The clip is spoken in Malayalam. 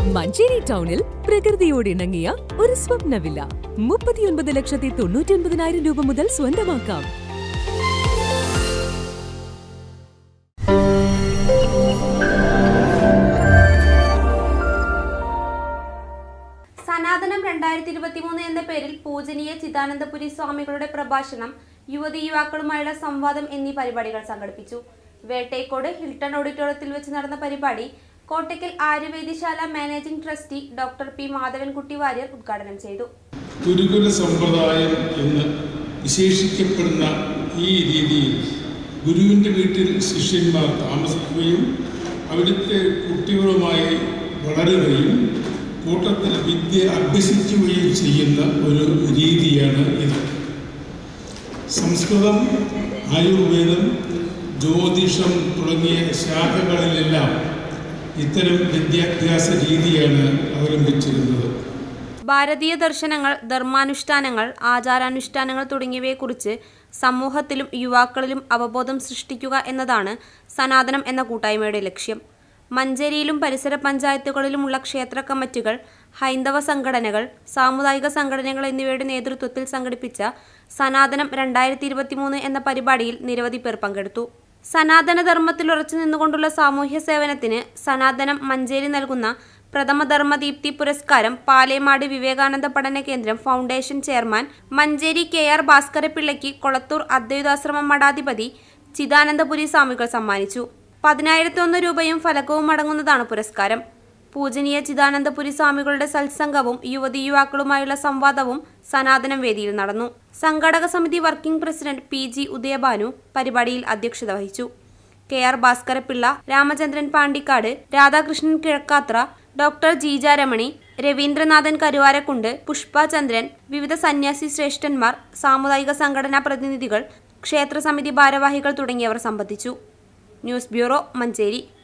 മഞ്ചേരി ടൗണിൽ പ്രകൃതിയോട് ഇണങ്ങിയ ഒരു സ്വപ്ന വില്ല മുപ്പത്തിയൊൻപത് ലക്ഷത്തി തൊണ്ണൂറ്റി ഒൻപതിനായിരം രൂപ മുതൽ സ്വന്തമാക്കാം സനാതനം രണ്ടായിരത്തി ഇരുപത്തി മൂന്ന് എന്ന പേരിൽ പൂജനീയ ചിദാനന്ദപുരി സ്വാമികളുടെ പ്രഭാഷണം യുവതി യുവാക്കളുമായുള്ള സംവാദം എന്നീ പരിപാടികൾ സംഘടിപ്പിച്ചു വേട്ടേക്കോട് ഹിൽട്ടൺ ഓഡിറ്റോറിയത്തിൽ വെച്ച് നടന്ന പരിപാടി Kottakkal Aryavaidyasala managing trustee doctor P Madhavankutty Warrier ഉദ്ഘാടനം ചെയ്തു ഗുരുകുല സമ്പ്രദായം എന്ന് വിശേഷിക്കപ്പെടുന്ന ഈ രീതിയിൽ ഗുരുവിൻ്റെ വീട്ടിൽ ശിഷ്യന്മാർ താമസിക്കുകയും അവിടുത്തെ കുട്ടികളുമായി വളരുകയും കൂട്ടത്തിൽ വിദ്യ അഭ്യസിക്കുകയും ചെയ്യുന്ന ഒരു രീതിയാണ് ഇത് സംസ്കൃതം ആയുർവേദം ജ്യോതിഷം തുടങ്ങിയ ശാഖകളിലെല്ലാം ഇത്തരം വിദ്യാഭ്യാസ രീതിയാണ് അവലംബിച്ചിരുന്നത് ഭാരതീയ ദർശനങ്ങൾ ധർമാനുഷ്ഠാനങ്ങൾ ആചാരാനുഷ്ഠാനങ്ങൾ തുടങ്ങിയവയെക്കുറിച്ച് സമൂഹത്തിലും യുവാക്കളിലും അവബോധം സൃഷ്ടിക്കുക എന്നതാണ് സനാതനം എന്ന കൂട്ടായ്മയുടെ ലക്ഷ്യം മഞ്ചേരിയിലും പരിസര പഞ്ചായത്തുകളിലുമുള്ള ക്ഷേത്ര കമ്മിറ്റികൾ ഹൈന്ദവ സംഘടനകൾ സാമുദായിക സംഘടനകൾ എന്നിവയുടെ നേതൃത്വത്തിൽ സംഘടിപ്പിച്ച സനാതനം രണ്ടായിരത്തി ഇരുപത്തിമൂന്ന് എന്ന പരിപാടിയിൽ നിരവധി പേർ പങ്കെടുത്തു സനാതനധർമ്മത്തിൽ ഉറച്ചു നിന്നുകൊണ്ടുള്ള സാമൂഹ്യ സേവനത്തിന് സനാതനം മഞ്ചേരി നൽകുന്ന പ്രഥമ ധർമ്മദീപ്തി പുരസ്കാരം പാലേമാട് വിവേകാനന്ദ പഠന കേന്ദ്രം foundation chairman Manjeri K R ഭാസ്കരപിള്ളയ്ക്ക് കൊളത്തൂർ അദ്വൈതാശ്രമം മഠാധിപതി ചിദാനന്ദപുരി സ്വാമികൾ സമ്മാനിച്ചു പതിനായിരത്തി ഒന്ന് രൂപയും ഫലകവും അടങ്ങുന്നതാണ് പുരസ്കാരം പൂജനീയ ചിദാനന്ദപുരി സ്വാമികളുടെ സത്സംഗവും യുവതി യുവാക്കളുമായുള്ള സംവാദവും സനാതനം വേദിയിൽ നടന്നു സംഘാടക സമിതി working president P G Udayabhanu പരിപാടിയിൽ അധ്യക്ഷത വഹിച്ചു K R Bhaskarapilla Ramachandran Pandikkad Radhakrishnan Kizhakkathra doctor Jeeja Ramani Raveendranathan Karuvarakundu Pushpa Chandran വിവിധ സന്യാസി ശ്രേഷ്ഠന്മാർ സാമുദായിക സംഘടനാ പ്രതിനിധികൾ ക്ഷേത്ര സമിതി ഭാരവാഹികൾ തുടങ്ങിയവർ സംബന്ധിച്ചു ന്യൂസ് ബ്യൂറോ മഞ്ചേരി